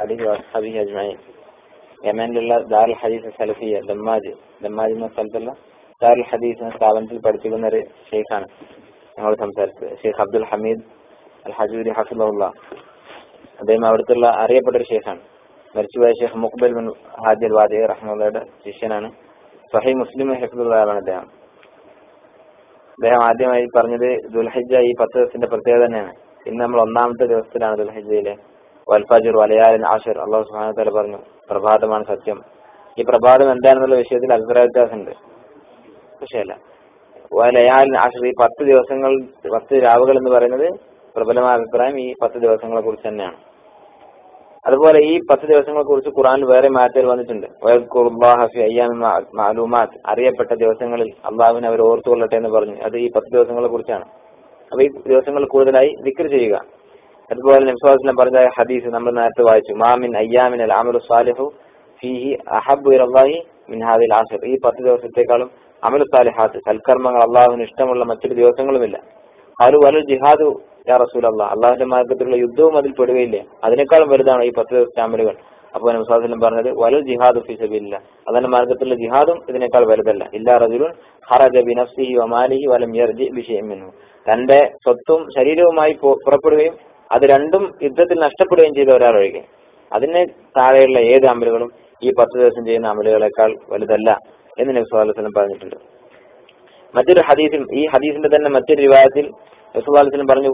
അലിഹി വസ്ഹബിഹി അജ്മഈൻ യമനിലുള്ള ദാറുൽ ഹദീസ് സലഫിയ ദമ്മാജ് ദമ്മാജ് എന്ന സ്ഥലത്തുള്ള ദാറുൽ ഹദീസ് എന്ന സ്ഥാപനത്തിൽ പഠിപ്പിക്കുന്ന ഒരു ഷെയ്ഖാണ് ഞങ്ങൾ സംസാരിച്ചത് ഷെയ്ഖ് അബ്ദുൽ ഹമീദ് അൽ ഹജൂരി ഹഫിദുള്ള അദ്ദേഹം അവിടുത്തെ അറിയപ്പെട്ട ഒരു ഷെയ്ഖാണ് മരിച്ചുപോയ Sheikh Muqbil bin Haji al Wadi റഹ്മുള്ളയുടെ ശിഷ്യനാണ് സഹി മുസ്ലിം ഹിഫിദുള്ള ആളാണ് അദ്ദേഹം അദ്ദേഹം ആദ്യമായി പറഞ്ഞത് ദുൽഹജ്ജ ഈ പത്ത് ദിവസത്തിന്റെ പ്രത്യേകത തന്നെയാണ് ഇന്ന് നമ്മൾ ഒന്നാമത്തെ ദിവസത്തിലാണ് ദുൽഹജ്ജയിലെ വൽഫാജുർ വലയാലിൻ ആഷർ അള്ളാഹു സുഹാന തല പറഞ്ഞു പ്രഭാതമാണ് സത്യം ഈ പ്രഭാതം എന്താണെന്നുള്ള വിഷയത്തിൽ അഭിപ്രായ വ്യത്യാസമുണ്ട് വിഷയമല്ല വലയാലിൻ ആഷർ ഈ പത്ത് ദിവസങ്ങൾ പത്ത് രാവുകൾ എന്ന് പറയുന്നത് പ്രബലമായ അഭിപ്രായം ഈ പത്ത് ദിവസങ്ങളെ കുറിച്ച് തന്നെയാണ് അതുപോലെ ഈ പത്ത് ദിവസങ്ങളെ കുറിച്ച് ഖുറാനിൽ വേറെ മാറ്റൽ വന്നിട്ടുണ്ട് മാലൂമാത്ത് അറിയപ്പെട്ട ദിവസങ്ങളിൽ അള്ളാഹുവിനെ അവർ ഓർത്തുകൊള്ളട്ടെ എന്ന് പറഞ്ഞു അത് ഈ പത്ത് ദിവസങ്ങളെ കുറിച്ചാണ് അപ്പൊ ഈ ദിവസങ്ങൾ കൂടുതലായി ദിക്ർ ചെയ്യുക അതുപോലെ നബ്സാസ്ലം പറഞ്ഞ ഹദീസ് നമ്മൾ നേരത്തെ വായിച്ചു മാമിൻ അയ്യാമിൻ അൽ അമലു സാലിഹു ഫീഹി അഹബു അള്ളാഹി മിൻ ഹാദിൽ ആസിർ ഈ പത്ത് ദിവസത്തെക്കാളും അമലു സാലിഹാത്ത് സൽക്കർമ്മങ്ങൾ അള്ളാഹുവിന് ഇഷ്ടമുള്ള മറ്റൊരു ദിവസങ്ങളുമില്ല അത് വലു ജിഹാദു യാ റസൂൽ അള്ളാഹ് അള്ളാഹുന്റെ മാർഗത്തിലുള്ള യുദ്ധവും അതിൽ പെടുകയില്ലേ അതിനേക്കാളും വലുതാണ് ഈ പത്ത് ദിവസത്തെ അമലുകൾ അപ്പോൾ നബ്സാസ്ലം പറഞ്ഞത് വലു ജിഹാദു ഫി സബില്ല അതിന്റെ മാർഗത്തിലുള്ള ജിഹാദും ഇതിനേക്കാൾ വലുതല്ല ഇല്ലാ റജുലുൻ ഹറജ ബി നഫ്സിഹി വമാലിഹി വലം യർജി ബിഷയം മിൻഹു തന്റെ സ്വത്തും ശരീരവുമായി പുറപ്പെടുകയും അത് രണ്ടും യുദ്ധത്തിൽ നഷ്ടപ്പെടുകയും ചെയ്ത ഒരാളൊഴികെ അതിന് താഴെയുള്ള ഏത് അമലുകളും ഈ പത്ത് ദിവസം ചെയ്യുന്ന അമലുകളെക്കാൾ വലുതല്ല എന്ന് നബ്സുല്ലാസ്ലം പറഞ്ഞിട്ടുണ്ട് മറ്റൊരു ഹദീസിൽ ഈ ഹദീസിന്റെ തന്നെ മറ്റൊരു വിവാദത്തിൽ നബ്സുല്ലാസ്ലം പറഞ്ഞു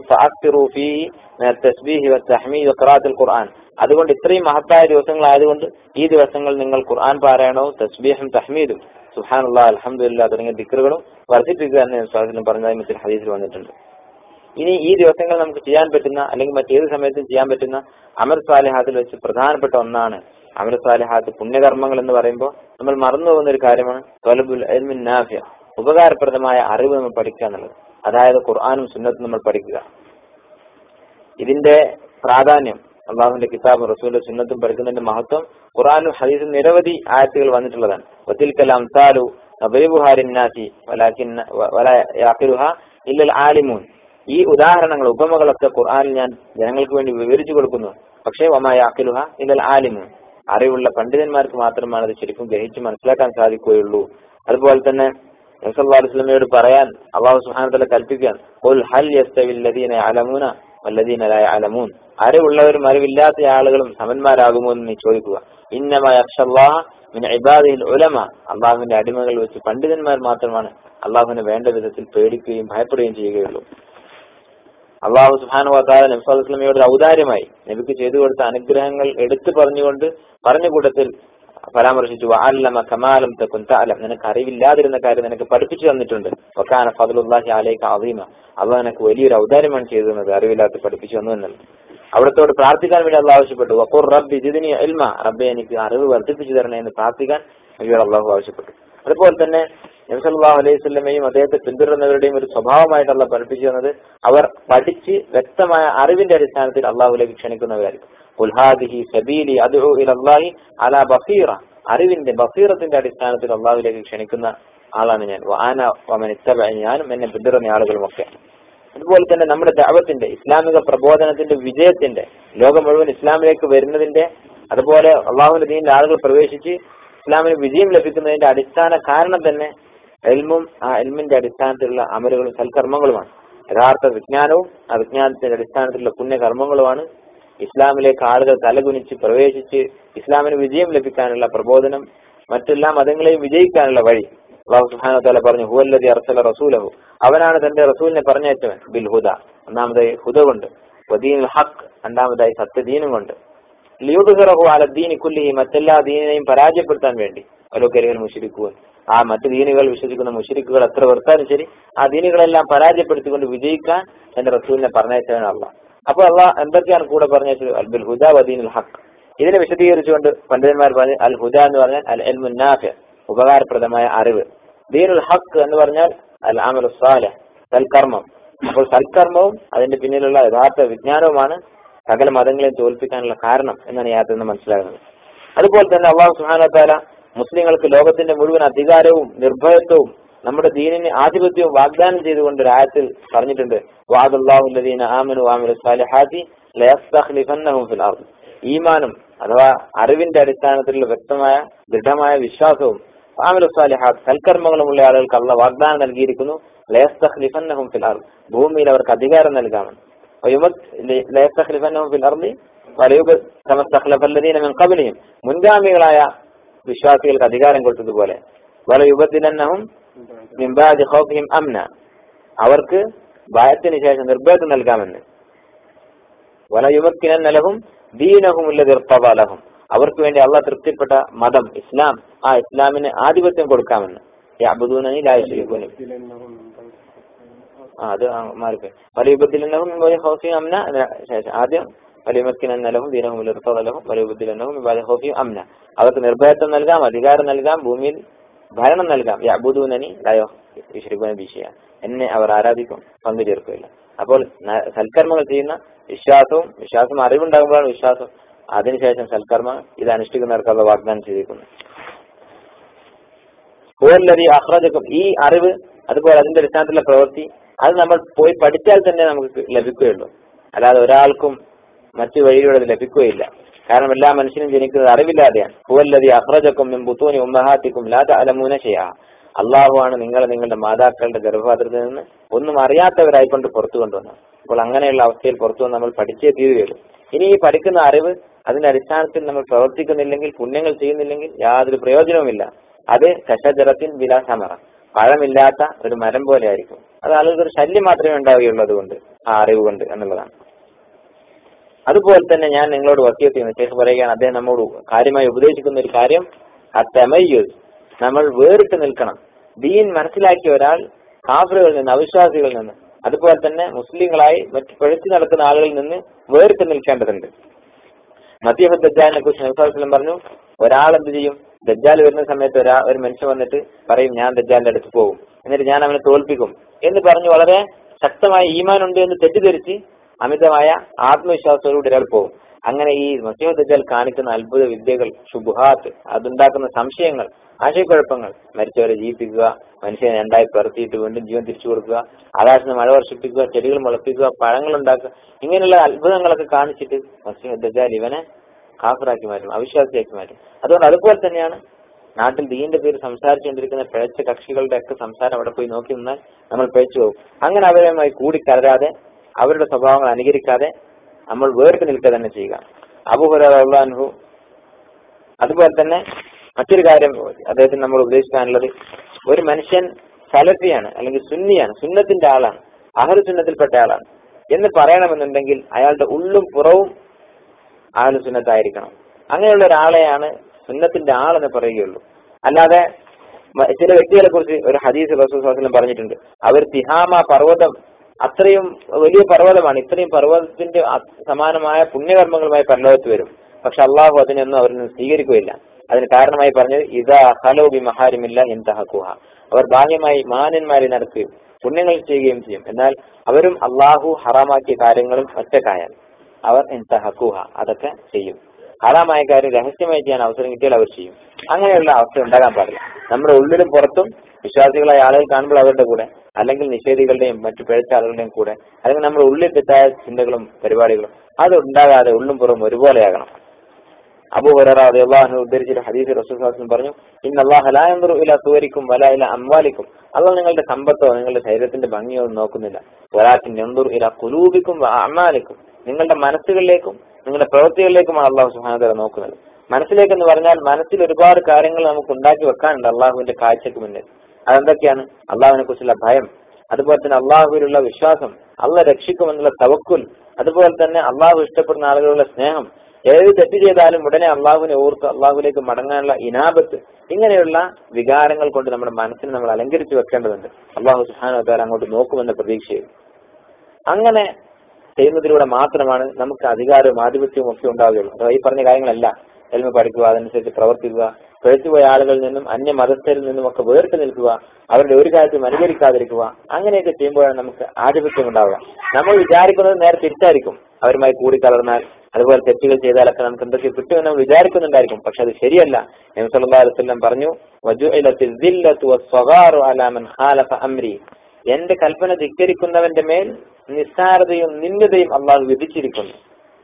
ഖുർആൻ അതുകൊണ്ട് ഇത്രയും മഹത്തായ ദിവസങ്ങളായതുകൊണ്ട് ഈ ദിവസങ്ങൾ നിങ്ങൾ ഖുർആൻ പാരായണവും തസ്ബീഹും തഹ്മീദും സുഹാനുള്ള അലഹമുല്ല തുടങ്ങിയ ദിക്കറുകളും വർദ്ധിപ്പിക്കുക എന്ന് നബ്സുല്ലാസ്ലം പറഞ്ഞതായി മറ്റൊരു ഹദീസിൽ വന്നിട്ടുണ്ട് ഇനി ഈ ദിവസങ്ങൾ നമുക്ക് ചെയ്യാൻ പറ്റുന്ന അല്ലെങ്കിൽ മറ്റേത് സമയത്തും ചെയ്യാൻ പറ്റുന്ന അമർ സാലിഹാത്തിൽ വെച്ച് പ്രധാനപ്പെട്ട ഒന്നാണ് അമർ സാലിഹാത്ത് പുണ്യകർമ്മങ്ങൾ എന്ന് പറയുമ്പോൾ നമ്മൾ മറന്നു പോകുന്ന ഒരു കാര്യമാണ് തൊലബുൽ നാഫ്യ ഉപകാരപ്രദമായ അറിവ് നമ്മൾ പഠിക്കുക എന്നുള്ളത് അതായത് ഖുർആാനും സുന്നത്തും നമ്മൾ പഠിക്കുക ഇതിന്റെ പ്രാധാന്യം അള്ളാഹുവിന്റെ കിതാബും റസൂലിന്റെ സുന്നത്തും പഠിക്കുന്നതിന്റെ മഹത്വം ഖുർആാനും ഹദീസും നിരവധി ആയത്തുകൾ വന്നിട്ടുള്ളതാണ് വത്തിൽക്കലാം താലു നബൈബുഹാരിന്നാസി ഇല്ലൽ ആലിമൂൻ ഈ ഉദാഹരണങ്ങൾ ഉപമകളൊക്കെ ഖുർആാനിൽ ഞാൻ ജനങ്ങൾക്ക് വേണ്ടി വിവരിച്ചു കൊടുക്കുന്നു പക്ഷേ വമായ അഖിലുഹ ഇല്ലൽ ആലിമു അറിവുള്ള പണ്ഡിതന്മാർക്ക് മാത്രമാണ് അത് ശരിക്കും ഗ്രഹിച്ച് മനസ്സിലാക്കാൻ സാധിക്കുകയുള്ളൂ അതുപോലെ തന്നെ നബ്സല്ലാസ്ലമയോട് പറയാൻ അള്ളാഹു സുഹാനത്തല കൽപ്പിക്കാൻ ഹൽ യസ്തവില്ലദീന അലമൂന വല്ലദീന അലമൂൻ അറിവുള്ളവരും അറിവില്ലാത്ത ആളുകളും സമന്മാരാകുമോ എന്ന് നീ ചോദിക്കുക ഇന്നമായ മിൻ ഇബാദിൽ ഉലമ അള്ളാഹുവിന്റെ അടിമകൾ വെച്ച് പണ്ഡിതന്മാർ മാത്രമാണ് അള്ളാഹുവിനെ വേണ്ട വിധത്തിൽ പേടിക്കുകയും ഭയപ്പെടുകയും ചെയ്യുകയുള്ളൂ അള്ളാഹു സുഹാനു വാത്താല നബ്സാസ്ലമയോട് ഔദാര്യമായി നബിക്ക് ചെയ്തു കൊടുത്ത അനുഗ്രഹങ്ങൾ എടുത്തു പറഞ്ഞുകൊണ്ട് പറഞ്ഞ കൂട്ടത്തിൽ പരാമർശിച്ചു അല്ലമ കമാലം തെക്കും താലം നിനക്ക് അറിവില്ലാതിരുന്ന കാര്യം നിനക്ക് പഠിപ്പിച്ചു തന്നിട്ടുണ്ട് ഒക്കാന ഫതുലുല്ലാഹി അലൈക്ക് അസീമ അള്ളാഹ് നിനക്ക് വലിയൊരു ഔദാര്യമാണ് ചെയ്തു തന്നത് അറിവില്ലാത്ത പഠിപ്പിച്ചു തന്നു എന്നുള്ളത് അവിടത്തോട് പ്രാർത്ഥിക്കാൻ വേണ്ടി അള്ളാഹ് ആവശ്യപ്പെട്ടു വക്കൂർ റബ്ബി ജിദിനി എൽമ റബ്ബെ എനിക്ക് അറിവ് വർദ്ധിപ്പിച്ചു തരണേ എന്ന് പ്രാർത്ഥിക്കാൻ നബിയോട് അള്ളാഹു ആവശ്യപ്പെട്ടു അതുപോലെ തന്നെ നബ്സല്ലാഹു അലൈഹി സ്വലമയും അദ്ദേഹത്തെ പിന്തുടരുന്നവരുടെയും ഒരു സ്വഭാവമായിട്ടുള്ള പഠിപ്പിച്ചു തന്നത് അവർ പഠിച്ച് വ്യക്തമായ അറിവിന്റെ അടിസ്ഥാനത്തിൽ അള്ളാഹുലേക്ക് ക്ഷണിക്കുന്നവരായിരിക്കും ഉൽഹാദിഹി സബീലി അദ്ഉ ഇലല്ലാഹി അലാ ബസീറ അറിവിന്റെ ബസീറത്തിന്റെ അടിസ്ഥാനത്തിൽ അള്ളാഹുലേക്ക് ക്ഷണിക്കുന്ന ആളാണ് ഞാൻ ആന വമൻ ഞാനും എന്നെ പിന്തുടരുന്ന ആളുകളും ഒക്കെ അതുപോലെ തന്നെ നമ്മുടെ ദഅവത്തിന്റെ ഇസ്ലാമിക പ്രബോധനത്തിന്റെ വിജയത്തിന്റെ ലോകം മുഴുവൻ ഇസ്ലാമിലേക്ക് വരുന്നതിന്റെ അതുപോലെ അള്ളാഹുവിന്റെ ദീനിൽ ആളുകൾ പ്രവേശിച്ച് ഇസ്ലാമിന് വിജയം ലഭിക്കുന്നതിന്റെ അടിസ്ഥാന കാരണം തന്നെ എൽമും ആ എൽമിന്റെ അടിസ്ഥാനത്തിലുള്ള അമലുകളും സൽക്കർമ്മങ്ങളുമാണ് യഥാർത്ഥ വിജ്ഞാനവും ആ വിജ്ഞാനത്തിന്റെ അടിസ്ഥാനത്തിലുള്ള പുണ്യകർമ്മങ്ങളുമാണ് ഇസ്ലാമിലേക്ക് ആളുകൾ തലകുനിച്ച് പ്രവേശിച്ച് ഇസ്ലാമിന് വിജയം ലഭിക്കാനുള്ള പ്രബോധനം മറ്റെല്ലാ മതങ്ങളെയും വിജയിക്കാനുള്ള വഴി അള്ളാഹു സുഹാന തല പറഞ്ഞു ഹുവല്ലതി അർസല റസൂലഹു അവനാണ് തന്റെ റസൂലിനെ പറഞ്ഞയച്ചവൻ ബിൽ ഹുദ ഒന്നാമതായി ഹുദ കൊണ്ട് വദീൻ ഹക്ക് രണ്ടാമതായി സത്യദീനും കൊണ്ട് ലിയുദ്ഹറഹു അല ദീനി കുല്ലിഹി മറ്റെല്ലാ ദീനിനെയും പരാജയപ്പെടുത്താൻ വേണ്ടി ഒലോക്കരികൾ മുഷിരിക്കുവാൻ ആ മറ്റു ദീനുകൾ വിശ്വസിക്കുന്ന മുഷിരിക്കുകൾ എത്ര വെറുത്താലും ശരി ആ ദീനുകളെല്ലാം പരാജയപ്പെടുത്തിക്കൊണ്ട് വിജയിക്കാൻ എന്റെ റസൂലിനെ പറഞ്ഞയച്ചവനാണ് അള്ളാഹ് അപ്പോൾ അള്ളാഹ് എന്തൊക്കെയാണ് കൂടെ പറഞ്ഞത് അൽബുൽ ഹുദ വദീനുൽ ഹക്ക് ഇതിനെ വിശദീകരിച്ചുകൊണ്ട് പണ്ഡിതന്മാർ പറഞ്ഞു അൽ ഹുദ എന്ന് പറഞ്ഞാൽ അൽ എൽമുന്നാഫി ഉപകാരപ്രദമായ അറിവ് ദീനുൽ ഹക്ക് എന്ന് പറഞ്ഞാൽ അൽ അമൽ സാല സൽക്കർമ്മം അപ്പോൾ സൽക്കർമ്മവും അതിന്റെ പിന്നിലുള്ള യഥാർത്ഥ വിജ്ഞാനവുമാണ് സകല മതങ്ങളെയും തോൽപ്പിക്കാനുള്ള കാരണം എന്നാണ് യാത്ര നിന്ന് മനസ്സിലാകുന്നത് അതുപോലെ തന്നെ അള്ളാഹു സുഹാനത്താല മുസ്ലിങ്ങൾക്ക് ലോകത്തിന്റെ മുഴുവൻ അധികാരവും നിർഭയത്വവും നമ്മുടെ ദീനിന് ആധിപത്യവും വാഗ്ദാനം ചെയ്തുകൊണ്ട് ഒരു ആയത്തിൽ പറഞ്ഞിട്ടുണ്ട് വാദുല്ലാഹുല്ലദീന ആമനു ആമിലു സാലിഹാത്തി ലയസ്തഖ്ലിഫന്നഹും ഫിൽ അർദ് ഈമാനും അഥവാ അറിവിന്റെ അടിസ്ഥാനത്തിലുള്ള വ്യക്തമായ ദൃഢമായ വിശ്വാസവും ആമിലു സാലിഹാത്ത് സൽക്കർമ്മങ്ങളുമുള്ള ആളുകൾക്ക് അള്ള വാഗ്ദാനം നൽകിയിരിക്കുന്നു ലയസ്തഖ്ലിഫന്നഹും ഫിൽ അർദ് ഭൂമിയിൽ അവർക്ക് അധികാരം നൽകാമെന്ന് വയുമത് ലയസ്തഖ്ലിഫന്നഹും ഫിൽ അർദി വലയുബ സമസ്തഖ്ലഫല്ലദീന മിൻ ഖബ്ലിഹിം മുൻഗാമികളായ വിശ്വാസികൾക്ക് അധികാരം കൊടുത്തതുപോലെ വലയുബദ്ദിലന്നഹും മിൻ ബഅദി ഖൗഫിഹിം അംന അവർക്ക് ഭയത്തിന് ശേഷം നിർഭയത്വം നൽകാമെന്ന് വലയുമക്കിനന്ന ലഹും ദീനഹും ലഹും അവർക്ക് വേണ്ടി അള്ളാഹ് തൃപ്തിപ്പെട്ട മതം ഇസ്ലാം ആ ഇസ്ലാമിന് ആധിപത്യം കൊടുക്കാമെന്ന് യഅ്ബുദൂനനി ലാ യുശ്രികൂനി ആ അത് മാറിപ്പോയി വലയുബദ്ദിലന്നഹും മിൻ ബഅദി ഖൗഫിഹിം അംന അതിന് ശേഷം ആദ്യം വലയുമക്കിനന്ന ലഹും ദീനഹും ലഹും വലയുബദ്ദിലന്നഹും മിൻ ബഅദി ഖൗഫിഹിം അംന അവർക്ക് നിർഭയത്വം നൽകാം അധികാരം നൽകാം ഭൂമിയിൽ ഭരണം നൽകാം യഅ്ബുദൂനനി ലാ യുശ്രികൂന ബിശിയ എന്നെ അവർ ആരാധിക്കും പങ്കു ചേർക്കുകയില്ല അപ്പോൾ ന- സൽക്കർമ്മങ്ങൾ ചെയ്യുന്ന വിശ്വാസവും വിശ്വാസം അറിവുണ്ടാകുമ്പോഴാണ് വിശ്വാസം അതിനുശേഷം സൽക്കർമ്മ ഇത് അനുഷ്ഠിക്കുന്നവർക്കുള്ള വാഗ്ദാനം ചെയ്തിരിക്കുന്നു ഹുവല്ലദീ അഖ്റജക്കും ഈ അറിവ് അതുപോലെ അതിന്റെ അടിസ്ഥാനത്തിലുള്ള പ്രവൃത്തി അത് നമ്മൾ പോയി പഠിച്ചാൽ തന്നെ നമുക്ക് ലഭിക്കുകയുള്ളൂ അല്ലാതെ ഒരാൾക്കും മറ്റു വഴിയിലൂടെ അത് ലഭിക്കുകയില്ല കാരണം എല്ലാ മനുഷ്യനും ജനിക്കുന്നത് അറിവില്ലാതെയാണ് ഹുവല്ലദീ അഖ്റജക്കും മിൻ ബുത്തൂനി ഉമ്മഹാത്തിക്കും ലാ തഅലമൂന ഷൈഅ അള്ളാഹുവാണ് നിങ്ങളെ നിങ്ങളുടെ മാതാക്കളുടെ ഗർഭപാത്രത്തിൽ നിന്ന് ഒന്നും അറിയാത്തവരായിക്കൊണ്ട് പുറത്തു കൊണ്ടുവന്നത് അപ്പോൾ അങ്ങനെയുള്ള അവസ്ഥയിൽ പുറത്തു വന്ന് നമ്മൾ പഠിച്ചേ തീരുകയുള്ളൂ ഇനി ഈ പഠിക്കുന്ന അറിവ് അതിന്റെ അടിസ്ഥാനത്തിൽ നമ്മൾ പ്രവർത്തിക്കുന്നില്ലെങ്കിൽ പുണ്യങ്ങൾ ചെയ്യുന്നില്ലെങ്കിൽ യാതൊരു പ്രയോജനവുമില്ല അത് കഷജറത്തിൻ വിലാസമറ പഴമില്ലാത്ത ഒരു മരം പോലെ ആയിരിക്കും അത് ആളുകൾക്ക് ഒരു ശല്യം മാത്രമേ ഉണ്ടാവുകയുള്ളൂ അതുകൊണ്ട് ആ അറിവ് കൊണ്ട് എന്നുള്ളതാണ് അതുപോലെ തന്നെ ഞാൻ നിങ്ങളോട് വക്കീൽ ചെയ്യുന്നു ശേഷം പറയുകയാണ് അദ്ദേഹം നമ്മോട് കാര്യമായി ഉപദേശിക്കുന്ന ഒരു കാര്യം ആ തെമയ്യൂസ് നമ്മൾ വേറിട്ട് നിൽക്കണം ദീൻ മനസ്സിലാക്കിയ ഒരാൾ കാഫറുകളിൽ നിന്ന് അവിശ്വാസികളിൽ നിന്ന് അതുപോലെ തന്നെ മുസ്ലിങ്ങളായി മറ്റ് പഴുത്തി നടക്കുന്ന ആളുകളിൽ നിന്ന് വേറിട്ട് നിൽക്കേണ്ടതുണ്ട് മദ്യഹ ദജ്ജാലിനെ കുറിച്ച് നബ്സാസ്ലം പറഞ്ഞു ഒരാൾ എന്ത് ചെയ്യും ദജ്ജാൽ വരുന്ന സമയത്ത് ഒരാ ഒരു മനുഷ്യൻ വന്നിട്ട് പറയും ഞാൻ ദജ്ജാലിന്റെ അടുത്ത് പോകും എന്നിട്ട് ഞാൻ അവനെ തോൽപ്പിക്കും എന്ന് പറഞ്ഞു വളരെ ശക്തമായ ഈമാൻ ഉണ്ട് എന്ന് തെറ്റിദ്ധരിച്ച് അമിതമായ ആത്മവിശ്വാസത്തോടുകൂടി ഒരാൾ പോകും അങ്ങനെ ഈ മസീഹ് ദജ്ജാൽ കാണിക്കുന്ന അത്ഭുത വിദ്യകൾ ശുബുഹാത്ത് അതുണ്ടാക്കുന്ന സംശയങ്ങൾ ആശയക്കുഴപ്പങ്ങൾ മരിച്ചവരെ ജീവിപ്പിക്കുക മനുഷ്യനെ രണ്ടായി പറത്തിയിട്ട് വീണ്ടും ജീവൻ തിരിച്ചു കൊടുക്കുക ആകാശത്ത് മഴ വർഷിപ്പിക്കുക ചെടികൾ മുളപ്പിക്കുക പഴങ്ങൾ ഉണ്ടാക്കുക ഇങ്ങനെയുള്ള അത്ഭുതങ്ങളൊക്കെ കാണിച്ചിട്ട് മസീഹ് ദജ്ജാൽ ഇവനെ കാഫറാക്കി മാറ്റും അവിശ്വാസിയാക്കി മാറ്റും അതുകൊണ്ട് അതുപോലെ തന്നെയാണ് നാട്ടിൽ ദീന്റെ പേര് സംസാരിച്ചുകൊണ്ടിരിക്കുന്ന പിഴച്ച കക്ഷികളുടെ ഒക്കെ സംസാരം അവിടെ പോയി നോക്കി നിന്നാൽ നമ്മൾ പിഴച്ചു പോകും അങ്ങനെ അവരുമായി കൂടിക്കലരാതെ അവരുടെ സ്വഭാവങ്ങൾ അനുകരിക്കാതെ നമ്മൾ വേറിട്ട് നിൽക്കുക തന്നെ ചെയ്യുക അബുഹുറു അതുപോലെ തന്നെ മറ്റൊരു കാര്യം അദ്ദേഹത്തിന് നമ്മൾ ഉപദേശിക്കാനുള്ളത് ഒരു മനുഷ്യൻ സലഫിയാണ് അല്ലെങ്കിൽ സുന്നിയാണ് സുന്നത്തിന്റെ ആളാണ് അഹർ സുന്നത്തിൽപ്പെട്ട ആളാണ് എന്ന് പറയണമെന്നുണ്ടെങ്കിൽ അയാളുടെ ഉള്ളും പുറവും ആഹ്ലു സുന്നത്തായിരിക്കണം അങ്ങനെയുള്ള ഒരാളെയാണ് സുന്നത്തിന്റെ ആളെന്ന് പറയുകയുള്ളൂ അല്ലാതെ മ- ചില വ്യക്തികളെ കുറിച്ച് ഒരു ഹദീസ് റസൂൽ പറഞ്ഞിട്ടുണ്ട് അവർ തിഹാമ പർവ്വതം അത്രയും വലിയ പർവ്വതമാണ് ഇത്രയും പർവ്വതത്തിന്റെ അ- സമാനമായ പുണ്യകർമ്മങ്ങളുമായി പരലോകത്ത് വരും പക്ഷെ അള്ളാഹു അതിനൊന്നും അവരിൽ നിന്ന് സ്വീകരിക്കുകയില്ല അതിന് കാരണമായി പറഞ്ഞത് ഇതാ ഹലോ ബി മഹാരിമില്ല എന്തഹക്കുഹ അവർ ബാഹ്യമായി മാന്യന്മാരെ നടത്തുകയും പുണ്യങ്ങൾ ചെയ്യുകയും ചെയ്യും എന്നാൽ അവരും അള്ളാഹു ഹറാമാക്കിയ കാര്യങ്ങളും ഒറ്റക്കായാൽ അവർ എന്തഹക്കുഹ അതൊക്കെ ചെയ്യും ഹറാമായ കാര്യം രഹസ്യമായി ചെയ്യാൻ അവസരം കിട്ടിയാൽ അവർ ചെയ്യും അങ്ങനെയുള്ള അവസ്ഥ ഉണ്ടാകാൻ പാടില്ല നമ്മുടെ ഉള്ളിലും പുറത്തും വിശ്വാസികളായ ആളുകൾ കാണുമ്പോൾ അവരുടെ കൂടെ അല്ലെങ്കിൽ നിഷേധികളുടെയും മറ്റു പിഴച്ച ആളുകളുടെയും കൂടെ അല്ലെങ്കിൽ നമ്മുടെ ഉള്ളിൽ തെറ്റായ ചിന്തകളും പരിപാടികളും അത് ഉണ്ടാകാതെ ഉള്ളും പുറവും ഒരുപോലെയാകണം അബൂ ഹുറൈറ റളിയല്ലാഹു അൻഹു ഉദ്ധരിച്ച ഹദീസ് റസൂൽ സ്വല്ലല്ലാഹു അലൈഹി വസല്ലം പറഞ്ഞു ഇന്നല്ലാഹ ലാ യൻദുറു ഇലാ സുവരിക്കും വലാ ഇലാ അംവാലിക്കും അള്ളാഹ് നിങ്ങളുടെ സമ്പത്തോ നിങ്ങളുടെ ശരീരത്തിന്റെ ഭംഗിയോ ഒന്നും നോക്കുന്നില്ല വലാക്കിൻ യൻദുറു ഇലാ ഖുലൂബിക്കും വ അഅമാലിക്കും നിങ്ങളുടെ മനസ്സുകളിലേക്കും നിങ്ങളുടെ പ്രവൃത്തികളിലേക്കുമാണ് അള്ളാഹു സുബ്ഹാനഹു വതആല നോക്കുന്നത് മനസ്സിലേക്ക് എന്ന് പറഞ്ഞാൽ മനസ്സിൽ ഒരുപാട് കാര്യങ്ങൾ നമുക്ക് ഉണ്ടാക്കി വെക്കാനുണ്ട് അള്ളാഹുവിന്റെ കാഴ്ചക്ക് മുന്നിൽ അതെന്തൊക്കെയാണ് അള്ളാഹുവിനെ കുറിച്ചുള്ള ഭയം അതുപോലെ തന്നെ അള്ളാഹുവിലുള്ള വിശ്വാസം അള്ളാഹ് രക്ഷിക്കുമെന്നുള്ള തവക്കുൽ അതുപോലെ തന്നെ അള്ളാഹു ഇഷ്ടപ്പെടുന്ന ആളുകളുടെ സ്നേഹം ഏത് തെറ്റ് ചെയ്താലും ഉടനെ അള്ളാഹുവിനെ ഓർത്ത് അള്ളാഹുവിലേക്ക് മടങ്ങാനുള്ള ഇനാബത്ത് ഇങ്ങനെയുള്ള വികാരങ്ങൾ കൊണ്ട് നമ്മുടെ മനസ്സിനെ നമ്മൾ അലങ്കരിച്ചു വെക്കേണ്ടതുണ്ട് അള്ളാഹു സുഹാനോ താര അങ്ങോട്ട് നോക്കുമെന്ന പ്രതീക്ഷയിൽ അങ്ങനെ ചെയ്യുന്നതിലൂടെ മാത്രമാണ് നമുക്ക് അധികാരവും ആധിപത്യവും ഒക്കെ ഉണ്ടാവുകയുള്ളൂ അഥവാ ഈ പറഞ്ഞ കാര്യങ്ങളല്ല എൽമ പഠിക്കുക അതനുസരിച്ച് പ്രവർത്തിക്കുക പിഴച്ചുപോയ ആളുകളിൽ നിന്നും അന്യ മതസ്ഥരിൽ നിന്നും ഒക്കെ വേറിട്ട് നിൽക്കുക അവരുടെ ഒരു കാര്യത്തിലും അനുകരിക്കാതിരിക്കുക അങ്ങനെയൊക്കെ ചെയ്യുമ്പോഴാണ് നമുക്ക് ആധിപത്യം ഉണ്ടാവുക നമ്മൾ വിചാരിക്കുന്നത് നേരെ തിരിച്ചായിരിക്കും അവരുമായി കൂടിക്കലർന്നാൽ അതുപോലെ തെറ്റുകൾ ചെയ്താലൊക്കെ നമുക്ക് എന്തൊക്കെ കിട്ടുമെന്ന് നമ്മൾ വിചാരിക്കുന്നുണ്ടായിരിക്കും പക്ഷെ അത് ശരിയല്ല നബി സല്ലല്ലാഹു അലൈഹി വസല്ലം പറഞ്ഞു വജുഇലത്തിൽ ദില്ലത്തു വസ്സഗാറു അലാ മൻ ഖാലഫ അംരി എന്റെ കൽപ്പന ധിക്കരിക്കുന്നവന്റെ മേൽ നിസ്സാരതയും നിന്ദതയും അള്ളാഹു വിധിച്ചിരിക്കുന്നു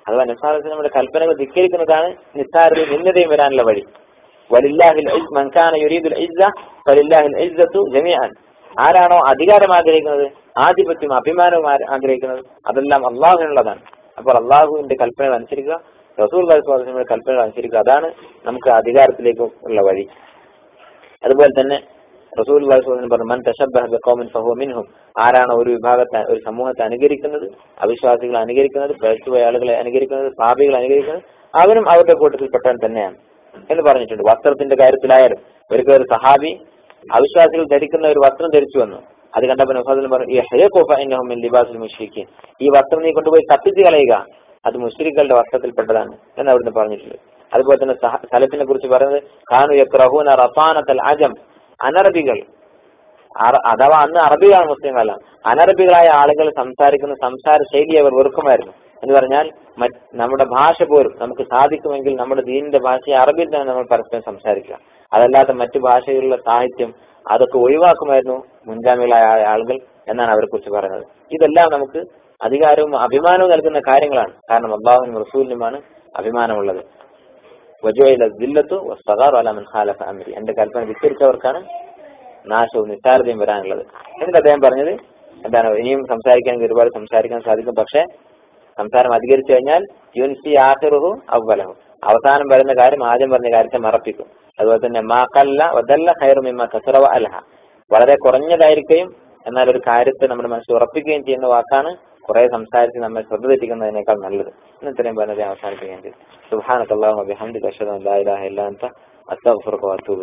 അഥവാ നിസ്സാരത്തിന് നമ്മുടെ കൽപ്പനകൾ ധിക്കരിക്കുന്നതാണ് നിസ്സാരതയും നിന്നതയും വരാനുള്ള വഴി വലില്ലാഹിൽ ഇസ് മൻ കാന യുരീദുൽ ഇസ്സ ഫലില്ലാഹിൽ ഇസ്സത്തു ജമീഅൻ ആരാണോ അധികാരം ആഗ്രഹിക്കുന്നത് ആധിപത്യം അഭിമാനവും ആ- ആഗ്രഹിക്കുന്നത് അതെല്ലാം അള്ളാഹുവിനുള്ളതാണ് അപ്പോൾ അള്ളാഹുവിന്റെ കൽപ്പനകൾ അനുസരിക്കുക റസൂൽ സ്വാതന്ത്ര്യങ്ങളുടെ കൽപ്പനകൾ അനുസരിക്കുക അതാണ് നമുക്ക് അധികാരത്തിലേക്ക് ഉള്ള വഴി അതുപോലെ തന്നെ റസൂൽ സ്വാതന്ത്ര്യം പറഞ്ഞു മൻ തശബ്ബഹ ബിഖൗമിൻ ഫഹുവ മിൻഹും ആരാണോ ഒരു വിഭാഗത്തെ ഒരു സമൂഹത്തെ അനുകരിക്കുന്നത് അവിശ്വാസികളെ അനുകരിക്കുന്നത് പ്രേക്ഷിത ആളുകളെ അനുകരിക്കുന്നത് പാപികളെ അനുകരിക്കുന്നത് അവനും അവരുടെ കൂട്ടത്തിൽപ്പെട്ടവൻ തന്നെയാണ് എന്ന് പറഞ്ഞിട്ടുണ്ട് വസ്ത്രത്തിന്റെ കാര്യത്തിലായാലും ഒരിക്കൽ ഒരു സഹാബി അവിശ്വാസികൾ ധരിക്കുന്ന ഒരു വസ്ത്രം ധരിച്ചു വന്നു അത് കണ്ടപ്പോൾ നഫാദുൽ പറഞ്ഞു ഈ ഹയക്കോഫ എന്നഹും മിൻ ലിബാസുൽ മുഷ്രിക്കീൻ ഈ വസ്ത്രം നീ കൊണ്ടുപോയി കത്തിച്ച് കളയുക അത് മുഷ്രികളുടെ വസ്ത്രത്തിൽപ്പെട്ടതാണ് എന്ന് അവിടുന്ന് പറഞ്ഞിട്ടുണ്ട് അതുപോലെ തന്നെ സഹ- സലഫിനെ കുറിച്ച് പറയുന്നത് ഖാനു യക്റഹൂന റഫാനത്തൽ അജം അനറബികൾ അറ- അഥവാ അന്ന് അറബികളാണ് മുസ്ലിങ്ങളല്ല അനറബികളായ ആളുകൾ സംസാരിക്കുന്ന സംസാര ശൈലി അവർ വെറുക്കുമായിരുന്നു എന്ന് പറഞ്ഞാൽ മറ്റ് നമ്മുടെ ഭാഷ പോലും നമുക്ക് സാധിക്കുമെങ്കിൽ നമ്മുടെ ദീനിന്റെ ഭാഷയെ അറബിയിൽ തന്നെ നമ്മൾ പരസ്പരം സംസാരിക്കുക അതല്ലാത്ത മറ്റു ഭാഷകളിലുള്ള സാഹിത്യം അതൊക്കെ ഒഴിവാക്കുമായിരുന്നു മുൻഗാമികളായ ആ- ആളുകൾ എന്നാണ് അവരെ കുറിച്ച് പറയുന്നത് ഇതെല്ലാം നമുക്ക് അധികാരവും അഭിമാനവും നൽകുന്ന കാര്യങ്ങളാണ് കാരണം അള്ളാഹുവിനും റസൂലിനുമാണ് അഭിമാനമുള്ളത് വജുവയിലെ ജില്ലത്തു വസ്തകാർ അലാമൻ ഖാലഫ അമരി എന്റെ കൽപ്പന വിസ്തരിച്ചവർക്കാണ് നാശവും നിസ്സാരതയും വരാനുള്ളത് എന്നിട്ട് അദ്ദേഹം പറഞ്ഞത് എന്താണ് ഇനിയും സംസാരിക്കാൻ ഒരുപാട് സംസാരിക്കാൻ സാധിക്കും പക്ഷെ സംസാരം അധികരിച്ചു കഴിഞ്ഞാൽ യുൻസി ആഹിറുഹു അവലഹു അവസാനം വരുന്ന കാര്യം ആദ്യം പറഞ്ഞ കാര്യത്തെ മറപ്പിക്കും അതുപോലെ തന്നെ മാക്കല്ല വദല്ല ഹൈറുമിമ്മ കസറവ അലഹ വളരെ കുറഞ്ഞതായിരിക്കുകയും എന്നാൽ ഒരു കാര്യത്തെ നമ്മുടെ മനസ്സിൽ ഉറപ്പിക്കുകയും ചെയ്യുന്ന വാക്കാണ് കുറെ സംസാരിച്ച് നമ്മെ ശ്രദ്ധ തെറ്റിക്കുന്നതിനേക്കാൾ നല്ലത് എന്ന് ഇത്രയും പറഞ്ഞത് ഞാൻ അവസാനിപ്പിക്കാൻ സുഹാനക്കല്ലാഹു അബിഹംദി അഷ്ഹദു അൻ ലാ ഇലാഹ ഇല്ലാ അൻത അസ്തഗ്ഫിറുക വഅത്തൂബു